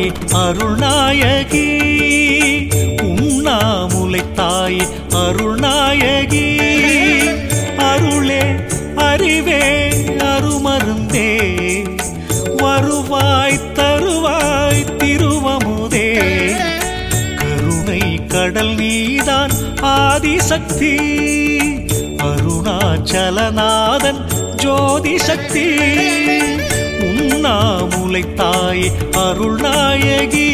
தாயே அருள்நாயகி உண்ணாமுலை தாயே அருள்நாயகி அருளே அறிவே அருமருந்தே வருவாய் தருவாய் திருவமுதே கருணை கடல் நீதான் ஆதிசக்தி அருணாச்சலநாதன் ஜோதி சக்தி உண்ணாமுலை தாயே அருள்நாயகி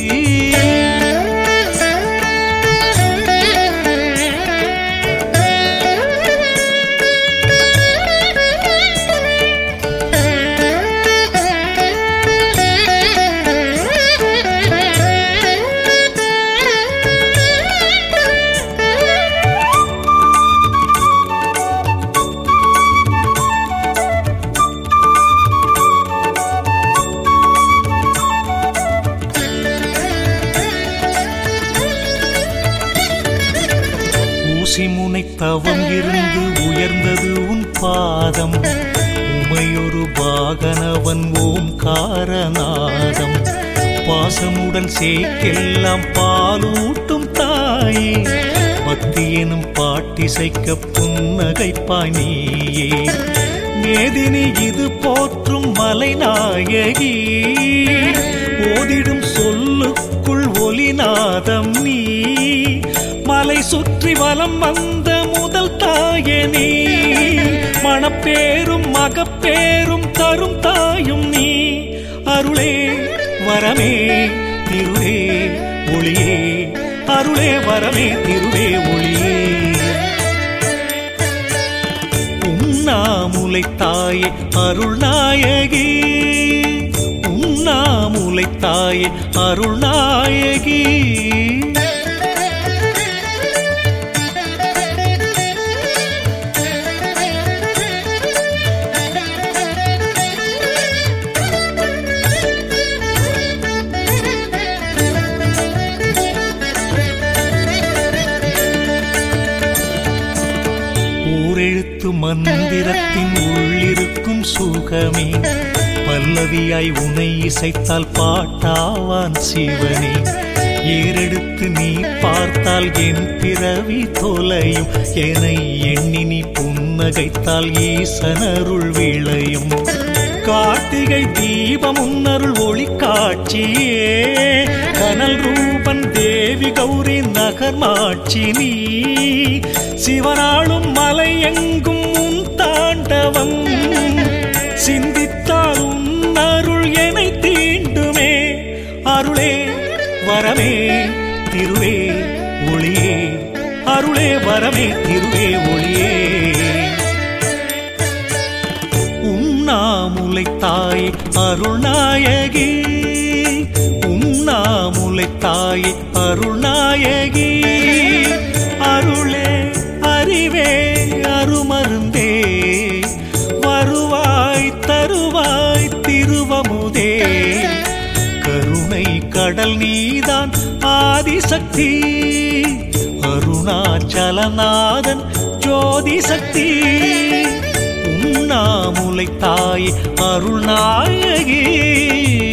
ஊசி முனை தவம் இருந்து உயர்ந்தது உன் பாதம் உமையொரு பாகனவன் ஓம்காரநாதம் பாசமுடன் சேக்கெல்லாம் பாலூட்டும் தாயே பக்தி எனும் பாட்டிசைக்க புன்னகைப்பாய் நீயே மேதினி இது போற்றும் மலைநாயகி ஓதிடும் சொல்லுக்குள் ஒலிநாதம் நீ மலை சுற்றி வலம் வந்த முதல் தாயனே மணப்பேரும் மகப்பேரும் தரும் தாயும் நீ அருளே வரமே திருவே ஒளியே அருளே வரமே திருவே ஒளியே உண்ணாமுலை தாயே அருள்நாயகி உண்ணாமுலை தாயே அருள்நாயகி ஊரெழுத்து மந்திரத்தின் உள்ளிருக்கும் சுகமே பல்லவியாய் உனை இசைத்தால் பாட்டாவான் சிவனே ஏறெடுத்து நீ பார்த்தால் என் பிறவி தொலையும் என்னை எண்ணி நீ புன்னகைத்தால் ஈசனருள் விளையும் கார்த்திகை தீபம் உன்னருள் ஒளி காட்சியே கனல் ரூபன் தேவி கௌரி நகர்மாட்சி நீ சிவனாளும் மலை எங்கும் உன் தாண்டவம் சிந்தித்தால் உன் அருள் எனை தீண்டுமே அருளே வரமே திருவே ஒளியே அருளே வரமே திருவே ஒளியே உண்ணாமுலை தாய் அருள்நாயகி உண்ணாமுலை தாய் அருள்நாயகி அருளே அறிவே அருமருந்தே வருவாய் தருவாய் திருவமுதே கருணை கடல் நீதான் ஆதிசக்தி அருணாச்சலநாதன் ஜோதி சக்தி உண்ணாமுலை தாய் அருள்நாயகி